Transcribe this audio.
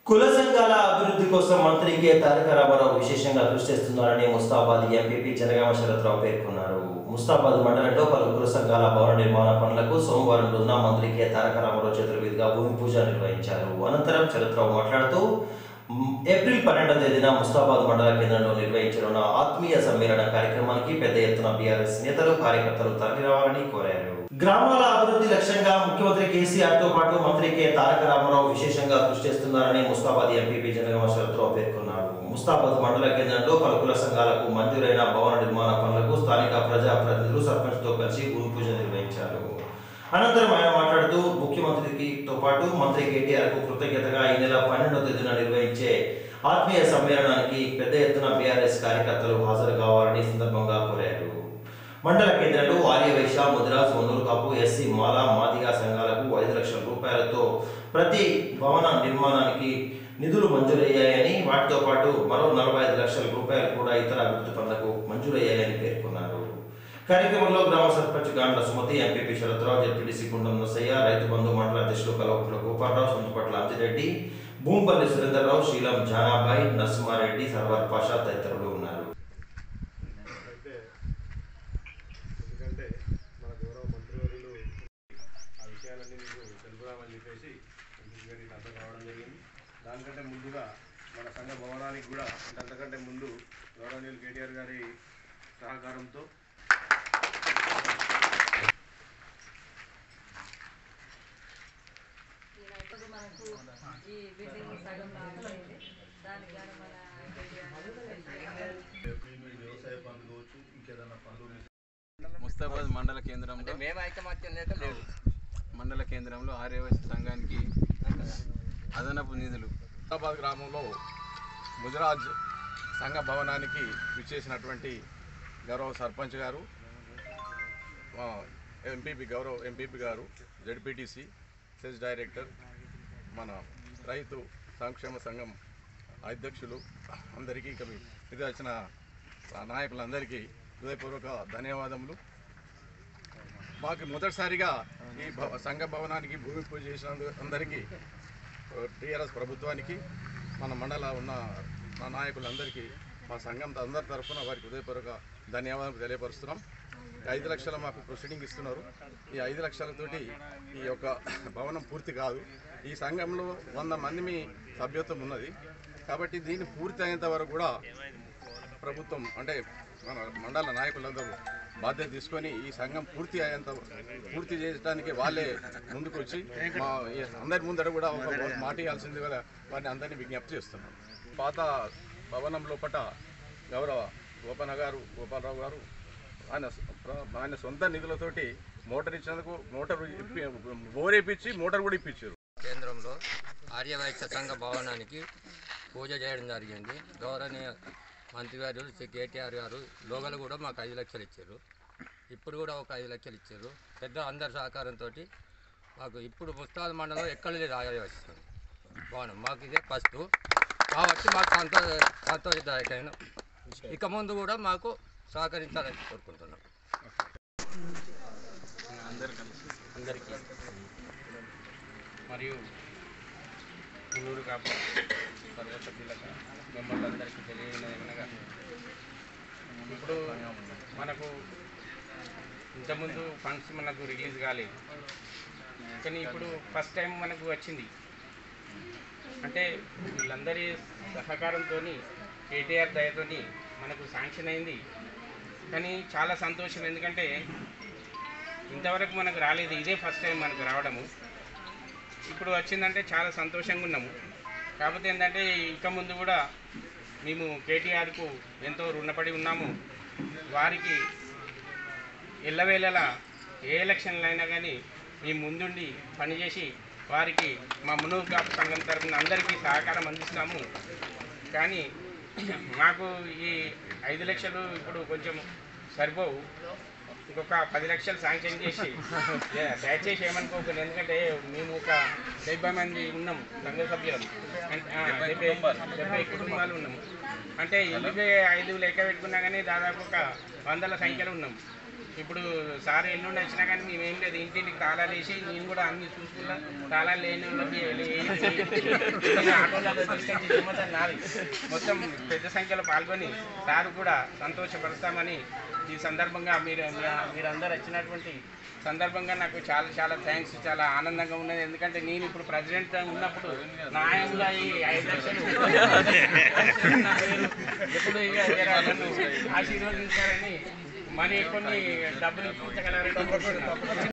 కుల సంఘాల అభివృద్ధి కోసం మంత్రి కె తారక రామారావు విశేషంగా కృషి చేస్తున్నారని ముస్తాబాద్ ఎంపీపీ జనగామ శరత్రావు పేర్కొన్నారు ముస్తాబాద్ మండలంలో పలు కుల సంఘాల భవన నిర్మాణ పనులకు సోమవారం రోజున మంత్రి కె తారక రామారావు చేతుల మీదుగా భూమి పూజ నిర్వహించారు అనంతరం శరత్రావు మాట్లాడుతూ మ్, ఏప్రిల్ పన్నెండవ తేదీన ముస్తాబాద్ మండల కేంద్రంలో నిర్వహించనున్న ఆత్మీయ సమ్మేళన కార్యక్రమానికి పెద్ద ఎత్తున బీఆర్ఎస్ నేతలు కార్యకర్తలు తరలిరావాలని కోరారు గ్రామాల అభివృద్ధి లక్ష్యంగా ముఖ్యమంత్రి కేసీఆర్ తో పాటు మంత్రి కె తారక రామారావు విశేషంగా కృషి చేస్తున్నారని ముస్తాబాద్ ఎంపీపీ జనగామ శరత్రావు పేర్కొన్నారు ముస్తాబాద్ మండల కేంద్రంలో పలు కుల సంఘాలకు మంజూరైన భవన నిర్మాణ పనులకు స్థానిక ప్రజా ప్రతినిధులు సర్పంచ్తో కలిసి భూమి పూజ నిర్వహించారు అనంతరం ఆయన మాట్లాడుతూ ముఖ్యమంత్రికి తో పాటు మంత్రి కేటీఆర్ కు కృతజ్ఞతగా ఈ నెల పన్నెండవ తేదీన నిర్వహించే ఆత్మీయ సమ్మేళనానికి పెద్ద ఎత్తున బీఆర్ఎస్ కార్యకర్తలు హాజరు కావాలని ఈ సందర్భంగా కోరారు మండల కేంద్రంలో ఆర్యవైశ్య ముద్రాజ్ మున్నూరు కాపు ఎస్సీ మాల మాదిగా సంఘాలకు ఐదు లక్షల రూపాయలతో ప్రతి భవన నిర్మాణానికి నిధులు మంజూరయ్యాయని వాటితో పాటు మరో నలభై ఐదు లక్షల రూపాయలు కూడా ఇతర అభివృద్ధి పనులకు మంజూరయ్యాయని పేర్కొన్నారు కార్యక్రమంలో గ్రామ సర్పంచ్ గాండ్ల సుమతి ఎంపీపీ శరత్రావు జెడ్పీటీసీ గుండం నసయ్య రైతు బంధు మండల అధ్యక్షులు కలవకుల గోపాలరావు సొంతపట్ల అంజిరెడ్డి భూంపల్లి సురేందర్రావు శీలం జానాబాయి నరసింహారెడ్డి సర్వర్ పాషా తదితరులు ఉన్నారు అయితే ఎందుకంటే మన గౌరవ మంత్రివర్యులు ఆ విషయాలన్నీ మీకు తెలుపుదామని చెప్పేసి ఎంపీ గారికి అర్థం కావడం జరిగింది దానికంటే ముందుగా మన సంఘ భవనానికి కూడా అంటే అంతకంటే ముందు గౌరవనీయులు కేటీఆర్ గారి సహకారంతో ఇప్పుడు మనకు ఈ బిల్డింగ్ సగం లాగలేదు దానికి గాను మన వ్యవసాయ పనులు కావచ్చు ఇంకేదైనా పనులు ముస్తాబాద్ మండల కేంద్రంలో మేము ఐకమత్యం లేక లేదు మండల కేంద్రంలో ఆర్యవైశ్య సంఘానికి అదనపు నిధులు హైదరాబాద్ గ్రామంలో ముజరాజ్ సంఘ భవనానికి విచ్చేసినటువంటి గౌరవ సర్పంచ్ గారు ఎంపీపీ గౌరవ ఎంపీపీ గారు జడ్పీటీసీ సెస్ డైరెక్టర్ మన రైతు సంక్షేమ సంఘం అధ్యక్షులు అందరికీ ఇక మీ ఇది వచ్చిన నాయకులందరికీ హృదయపూర్వక ధన్యవాదములు మాకు మొదటిసారిగా ఈ భవ- సంఘ భవనానికి భూమి పూజ చేసిన అందరికీ టీఆర్ఎస్ ప్రభుత్వానికి మన మండల ఉన్న మా నాయకులందరికీ మా సంఘం అందరి తరఫున వారికి హృదయపూర్వక ధన్యవాదాలు తెలియపరుస్తున్నాం ఈ ఐదు లక్షలు మాకు ప్రొసీడింగ్ ఇస్తున్నారు ఈ ఐదు లక్షలతోటి ఈ యొక్క భవనం పూర్తి కాదు ఈ సంఘంలో వంద మంది మీ సభ్యత్వం ఉన్నది కాబట్టి దీన్ని పూర్తి అయ్యేంత వరకు కూడా ప్రభుత్వం అంటే మన మండల నాయకులందరూ బాధ్యత తీసుకొని ఈ సంఘం పూర్తి అయ్యేంత పూర్తి చేయడానికి వాళ్ళే ముందుకు వచ్చి మా ఈ అందరి ముందర కూడా ఒక మాట ఇవ్వాల్సింది కూడా వారిని అందరినీ విజ్ఞప్తి చేస్తున్నాం పాత భవనం లోపట గౌరవ గోపన్న గారు గోపాలరావు గారు ఆయన సొ- ఆయన సొంత నిధులతోటి మోటార్ ఇచ్చినందుకు మోటార్ ఇప్పి బోర్ ఇప్పించి మోటార్ కూడా ఇప్పించారు కేంద్రంలో ఆర్యవైశ్య సంఘ భవనానికి పూజ చేయడం జరిగింది గౌరవనీయ మంత్రి గారు శ్రీ కేటీఆర్ గారు లోగలు కూడా మాకు ఐదు లక్షలు ఇచ్చారు ఇప్పుడు కూడా ఒక ఐదు లక్షలు ఇచ్చారు పెద్ద అందరి సహకారంతో మాకు ఇప్పుడు ముస్తాద్ మండలం ఎక్కడ లేదు ఆర్యవైశ్య సంఘం భవనం మాకు ఇదే ఫస్ట్ కాబట్టి మాకు సంతోష సంతోషదాయకమైన ఇక ముందు కూడా మాకు సహకరించాలని కోరుకుంటున్నాం అందరు కలిసి అందరికీ మరియు ఊరు కాపు సర్వసభ్యులకు మిమ్మల్ని తెలియజేయడం ఏమనగా ఇప్పుడు మనకు ఇంతకుముందు ఫండ్స్ మనకు రిలీజ్ కాలేదు కానీ ఇప్పుడు ఫస్ట్ టైం మనకు వచ్చింది అంటే వీళ్ళందరి సహకారంతో కేటీఆర్ దయతోని మనకు శాంక్షన్ అయింది కానీ చాలా సంతోషం ఎందుకంటే ఇంతవరకు మనకు రాలేదు ఇదే ఫస్ట్ టైం మనకు రావడము ఇప్పుడు వచ్చిందంటే చాలా సంతోషంగా ఉన్నాము కాకపోతే ఏంటంటే ఇక ముందు కూడా మేము కేటీఆర్కు ఎంతో రుణపడి ఉన్నాము వారికి ఎల్లవేళలా ఏ ఎలక్షన్లు అయినా కానీ మేము ముందుండి పనిచేసి వారికి మా మునూరు కాపు సంఘం తరఫున అందరికీ సహకారం అందిస్తున్నాము కానీ మాకు ఈ ఐదు లక్షలు ఇప్పుడు కొంచెం సరిపోవు ఇంకొక పది లక్షలు శాంక్షన్ చేసి ఏ, దయచేసి ఏమనుకోకండి ఎందుకంటే మేము ఒక డెబ్బై మంది ఉన్నాం సంఘ సభ్యులం అంటే, ఆ, డెబ్బై డెబ్బై కుటుంబాలు ఉన్నాము అంటే ఇంటికి ఐదు లెక్క పెట్టుకున్నా కానీ దాదాపు ఒక వందల సంఖ్యలో ఉన్నాం ఇప్పుడు సార్ ఎల్లుండి వచ్చినా కానీ మేమేం లేదు ఇంటింటికి తాళాలు వేసి నేను కూడా అన్ని చూసుకున్నా తాళాలు లేని వాళ్ళకి లే- నేను ఆటోలలో తీసుకొచ్చి జిమ్మత నాది మొత్తం పెద్ద సంఖ్యలో పాల్గొని సార్ కూడా సంతోషపడతామని ఈ సందర్భంగా మీరు మీ- మీరందరూ వచ్చినటువంటి సందర్భంగా నాకు చాలా చాలా థ్యాంక్స్ చాలా ఆనందంగా ఉన్నది ఎందుకంటే నేను ఇప్పుడు ప్రెసిడెంట్ ఉన్నప్పుడు న్యాయంగా ఈ ఐదు లక్షలు ఎప్పుడు ఇక వేరే నన్ను ఆశీర్వదించారని మనీ కొన్ని డబ్బులు ఇప్పించగలరని